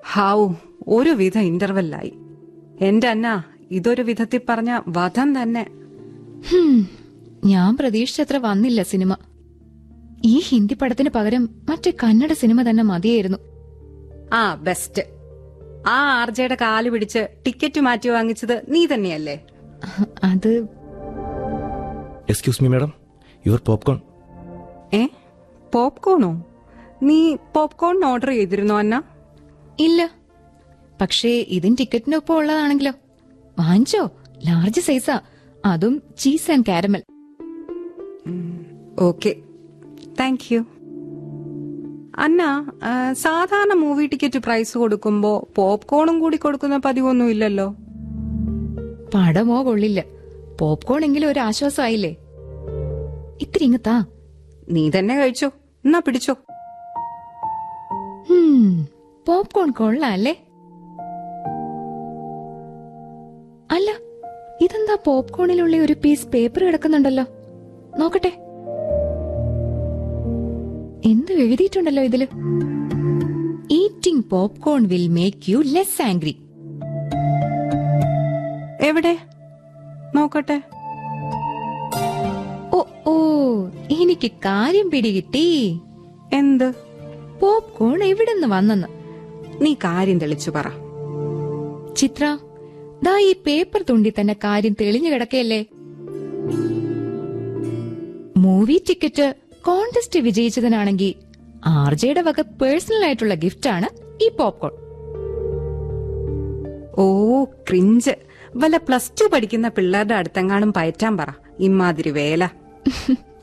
ഹാവു ഒരു വിധ ഇന്റർവെല്ലായി എന്റെ അന്ന ഇതൊരു വിധത്തിൽ പറഞ്ഞ വധം തന്നെ ഹും, ഞാൻ പ്രതീക്ഷിച്ചത്ര വന്നില്ല സിനിമ ഈ ഹിന്ദി പടത്തിന് പകരം മറ്റേ കന്നഡ സിനിമ തന്നെ മതിയായിരുന്നു ആ ബെസ്റ്റ് ആ ആർജയുടെ കാല് പിടിച്ച് ടിക്കറ്റ് മാറ്റി വാങ്ങിച്ചത് നീ തന്നെയല്ലേ അത് excuse me madam your popcorn ഏ പോപ്കോണോ നീ പോപ്കോൺ ഓർഡർ ചെയ്തിരുന്നോ അന്ന ഇല്ല പക്ഷേ ഇതിൻ ടിക്കറ്റിനൊപ്പം ഉള്ളതാണെങ്കിലോ വാങ്ങിച്ചോ ലാർജ് സൈസാ അതും cheese and caramel okay thank you അന്ന ആ, സാധാരണ മൂവി ടിക്കറ്റ് പ്രൈസ് കൊടുക്കുമ്പോ പോപ്കോണും കൂടി കൊടുക്കുന്ന പതിവൊന്നും ഇല്ലല്ലോ പടമോ കൊള്ളില്ല പോപ്കോൺ എങ്കിലും ഒരു ആശ്വാസമായില്ലേ ഇത്തിരി ഇങ്ങ് താ നീ തന്നെ കഴിച്ചോ എന്നാ പിടിച്ചോ ഹും, പോപ്കോൺ കൊള്ളാം അല്ലേ അല്ല ഇതെന്താ പോപ്കോണിലുള്ള ഒരു പീസ് പേപ്പർ കിടക്കുന്നുണ്ടല്ലോ നോക്കട്ടെ എന്ത് എഴുതിയിട്ടുണ്ടല്ലോ ഇതില് eating popcorn will make you less angry എവിടെ നോക്കട്ടെ ഓ ഓ എനിക്ക് കാര്യം പിടികിട്ടി എന്ത് പോപ്കോൺ എവിടെന്ന് വന്നെന്ന് നീ കാര്യം തെളിച്ചു പറ ചിത്ര ദാ ഈ പേപ്പർ തുണ്ടി തന്നെ കാര്യം തെളിഞ്ഞു കിടക്കയല്ലേ മൂവി ടിക്കറ്റ് കോണ്ടസ്റ്റ് വിജയിച്ചതിനാണെങ്കിൽ ആർജയുടെ വക പേഴ്സണൽ ആയിട്ടുള്ള ഗിഫ്റ്റാണ് ഈ പോപ്കോൺ ഓ ക്രിഞ്ച് വല്ല പ്ലസ് ടു പഠിക്കുന്ന പിള്ളേരുടെ അടുത്തെങ്ങാനും പയറ്റാൻ പറ ഇമാതിരി വേല